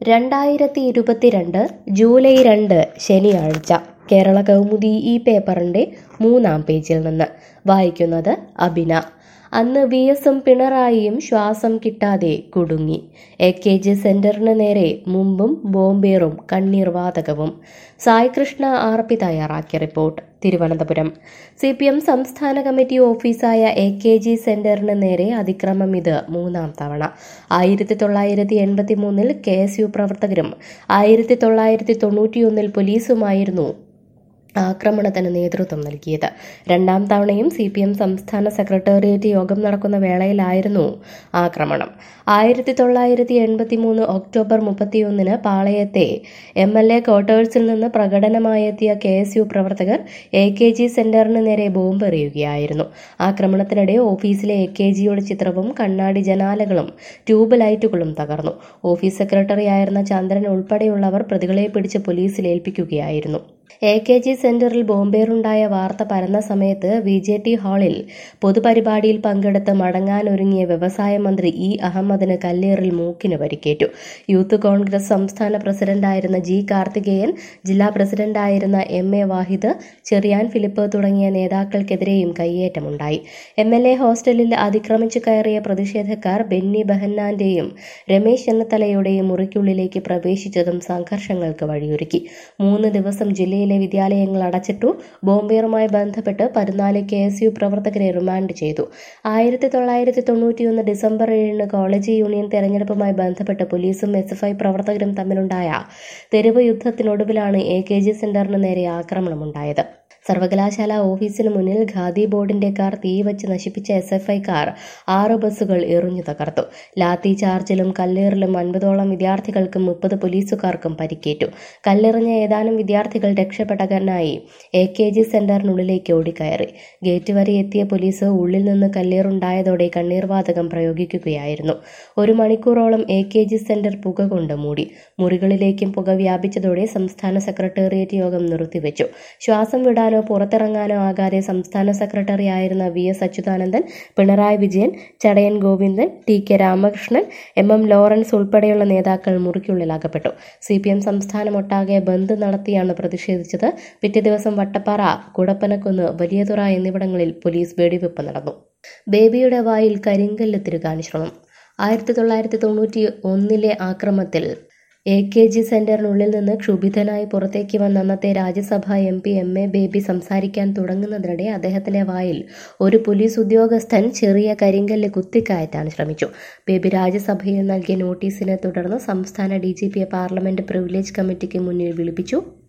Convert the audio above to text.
രണ്ടായിരത്തി ഇരുപത്തിരണ്ട് ജൂലൈ രണ്ട് ശനിയാഴ്ച കേരള കൗമുദി ഈ പേപ്പറിൻ്റെ മൂന്നാം പേജിൽ നിന്ന് വായിക്കുന്നത് അബിന അന്ന് വി എസും പിണറായിയും ശ്വാസം കിട്ടാതെ കുടുങ്ങി എ കെ ജി സെന്ററിന് നേരെ മുമ്പും ബോംബേറും കണ്ണീർ വാതകവും സായ് കൃഷ്ണ ആർ പി തയ്യാറാക്കിയ report Thiruvananthapuram C P M സംസ്ഥാന കമ്മിറ്റി ഓഫീസായ എ കെ ജി സെന്ററിന് നേരെ അതിക്രമം ഇത് മൂന്നാം തവണ ആയിരത്തി തൊള്ളായിരത്തി എൺപത്തി മൂന്നിൽ കെ എസ് യു പ്രവർത്തകരും ആയിരത്തി തൊള്ളായിരത്തി തൊണ്ണൂറ്റിയൊന്നിൽ പോലീസുമായിരുന്നു ആക്രമണത്തിന് നേതൃത്വം നൽകിയത് രണ്ടാം തവണയും സി പി എം സംസ്ഥാന സെക്രട്ടേറിയറ്റ് യോഗം നടക്കുന്ന വേളയിലായിരുന്നു ആക്രമണം ആയിരത്തി തൊള്ളായിരത്തി എൺപത്തി മൂന്ന് ഒക്ടോബർ മുപ്പത്തിയൊന്നിന് പാളയത്തെ എം എൽ എ ക്വാർട്ടേഴ്സിൽ നിന്ന് പ്രകടനമായെത്തിയ കെ എസ് യു പ്രവർത്തകർ എ കെ ജി സെന്ററിന് നേരെ ബോംബെറിയുകയായിരുന്നു ആക്രമണത്തിനിടെ ഓഫീസിലെ എ കെ ജിയുടെ ചിത്രവും കണ്ണാടി ജനാലകളും ട്യൂബ് ലൈറ്റുകളും തകർന്നു ഓഫീസ് സെക്രട്ടറിയായിരുന്ന ചന്ദ്രൻ ഉൾപ്പെടെയുള്ളവർ പ്രതികളെ പിടിച്ച് പോലീസിൽ ഏൽപ്പിക്കുകയായിരുന്നു എ കെ ജി സെന്ററിൽ ബോംബേറുണ്ടായ വാർത്ത പരന്ന സമയത്ത് വി ജെ ടി ഹാളിൽ പൊതുപരിപാടിയിൽ പങ്കെടുത്ത് മടങ്ങാനൊരുങ്ങിയ വ്യവസായ മന്ത്രി ഇ അഹമ്മദിന് കല്ലേറിൽ മൂക്കിന് പരിക്കേറ്റു യൂത്ത് കോൺഗ്രസ് സംസ്ഥാന പ്രസിഡന്റായിരുന്ന ജി കാർത്തികേയൻ ജില്ലാ പ്രസിഡന്റായിരുന്ന M A Vahid Cherian Philip തുടങ്ങിയ നേതാക്കൾക്കെതിരെയും കയ്യേറ്റമുണ്ടായി എം എൽ എ ഹോസ്റ്റലിൽ അതിക്രമിച്ചു കയറിയ പ്രതിഷേധക്കാർ ബെന്നി ബെഹന്നാന്റെയും രമേശ് ചെന്നിത്തലയുടെയും മുറിക്കുള്ളിലേക്ക് പ്രവേശിച്ചതും സംഘർഷങ്ങൾക്ക് വഴിയൊരുക്കി മൂന്ന് ദിവസം ജില്ലയിലെ വിദ്യാലയങ്ങൾ അടച്ചിട്ടു ബോംബേറുമായി ബന്ധപ്പെട്ട് പതിനാല് കെ എസ് യു പ്രവർത്തകരെ റിമാൻഡ് ചെയ്തു ആയിരത്തി തൊള്ളായിരത്തി തൊണ്ണൂറ്റിയൊന്ന് ഡിസംബർ ഏഴിന് കോളേജ് യൂണിയൻ തെരഞ്ഞെടുപ്പുമായി ബന്ധപ്പെട്ട് പോലീസും എസ് എഫ് ഐ പ്രവർത്തകരും തമ്മിലുണ്ടായ തെരുവ് യുദ്ധത്തിനൊടുവിലാണ് എ കെ ജി സെന്ററിന് നേരെ ആക്രമണമുണ്ടായത് സർവകലാശാല ഓഫീസിന് മുന്നിൽ ഖാദി ബോർഡിന്റെ കാർ തീവച്ച് നശിപ്പിച്ച എസ് എഫ് ഐക്കാർ ആറ് ബസ്സുകൾ എറിഞ്ഞു തകർത്തു ലാത്തി ചാർജിലും കല്ലേറിലും അൻപതോളം വിദ്യാർത്ഥികൾക്കും മുപ്പത് പോലീസുകാർക്കും പരിക്കേറ്റു കല്ലെറിഞ്ഞ ഏതാനും വിദ്യാർത്ഥികൾ രക്ഷപ്പെട്ടകനായി എ കെ ജി സെന്ററിനുള്ളിലേക്ക് ഓടിക്കയറി ഗേറ്റ് വരെ എത്തിയ പോലീസ് ഉള്ളിൽ നിന്ന് കല്ലേറുണ്ടായതോടെ കണ്ണീർവാതകം പ്രയോഗിക്കുകയായിരുന്നു ഒരു മണിക്കൂറോളം എ കെ ജി സെന്റർ പുക കൊണ്ട് മൂടി മുറികളിലേക്കും പുക വ്യാപിച്ചതോടെ സംസ്ഥാന സെക്രട്ടേറിയറ്റ് യോഗം നിർത്തിവെച്ചു ശ്വാസം വിടാനോ പുറത്തിറങ്ങാനോ ആകാതെ സംസ്ഥാന സെക്രട്ടറി ആയിരുന്ന V S Achuthanandan Pinarayi Vijayan Chadayan Govindan T K Ramakrishnan M M Lawrence ഉൾപ്പെടെയുള്ള നേതാക്കൾ മുറിക്കുള്ളിൽ അകപ്പെട്ടു സി പി എം സംസ്ഥാനമൊട്ടാകെ ബന്ദ് നടത്തിയാണ് പ്രതിഷേധിച്ചത് പിറ്റേ ദിവസം വട്ടപ്പാറ കുടപ്പനക്കുന്ന് വലിയതുറ എന്നിവിടങ്ങളിൽ പോലീസ് വെടിവെപ്പ് നടന്നു ബേബിയുടെ വായിൽ കരിങ്കല്ല് തിരുകാൻ ശ്രമം ആയിരത്തി തൊള്ളായിരത്തി തൊണ്ണൂറ്റി ഒന്നിലെ ആക്രമത്തിൽ എ കെ ജി സെന്ററിനുള്ളിൽ നിന്ന് ക്ഷുഭിതനായി പുറത്തേക്ക് വന്ന അന്നത്തെ Rajya Sabha M P M A Baby സംസാരിക്കാൻ തുടങ്ങുന്നതിനിടെ അദ്ദേഹത്തിന്റെ വായിൽ ഒരു പോലീസ് ഉദ്യോഗസ്ഥൻ ചെറിയ കരിങ്കല്ല് കുത്തിക്കയറ്റാൻ ശ്രമിച്ചു ബേബി രാജ്യസഭയിൽ നൽകിയ നോട്ടീസിനെ തുടർന്ന് സംസ്ഥാന ഡി ജി പിയെ പാർലമെന്റ് പ്രിവിലേജ് കമ്മിറ്റിക്ക് മുന്നിൽ വിളിപ്പിച്ചു